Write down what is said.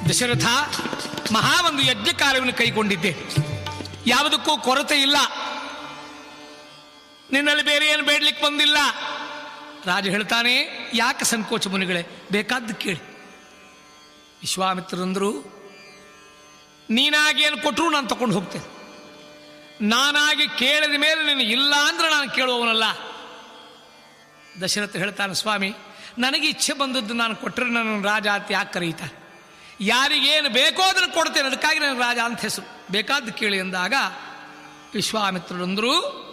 ದಶರಥ ಮಹಾ ಒಂದು ಯಜ್ಞ ಕಾರ್ಯವನ್ನು ಕೈಗೊಂಡಿದ್ದೆ ಯಾವುದಕ್ಕೂ ಕೊರತೆ ಇಲ್ಲ ನಿನ್ನಲ್ಲಿ ಬೇರೆ ಏನು ಬೇಡ್ಲಿಕ್ಕೆ ಬಂದಿಲ್ಲ ರಾಜ ಹೇಳ್ತಾನೆ ಯಾಕೆ ಸಂಕೋಚ ಮುನಿಗಳೇ ಬೇಕಾದ್ದು ಕೇಳಿ ವಿಶ್ವಾಮಿತ್ರರಂದ್ರು ನೀನಾಗಿ ಏನು ಕೊಟ್ಟರು ನಾನು ತಗೊಂಡು ಹೋಗ್ತೇನೆ ನಾನಾಗಿ ಕೇಳಿದ ಮೇಲೆ ನೀನು ಇಲ್ಲ ಅಂದ್ರೆ ನಾನು ಕೇಳುವವನಲ್ಲ ದಶರಥ ಹೇಳ್ತಾನೆ ಸ್ವಾಮಿ ನನಗೆ ಇಚ್ಛೆ ಬಂದದ್ದು ನಾನು ಕೊಟ್ಟರೆ ನನ್ನ ರಾಜ ಅಂತ ಯಾಕೆ ಕರೀತಾರೆ ಯಾರಿಗೇನು ಬೇಕೋ ಅದನ್ನು ಕೊಡ್ತೇನೆ ಅದಕ್ಕಾಗಿ ನನಗೆ ರಾಜ ಅಂತ ಹೆಸರು ಬೇಕಾದ್ದು ಕೇಳಿ ಅಂದಾಗ ವಿಶ್ವಾಮಿತ್ರರಂದ್ರು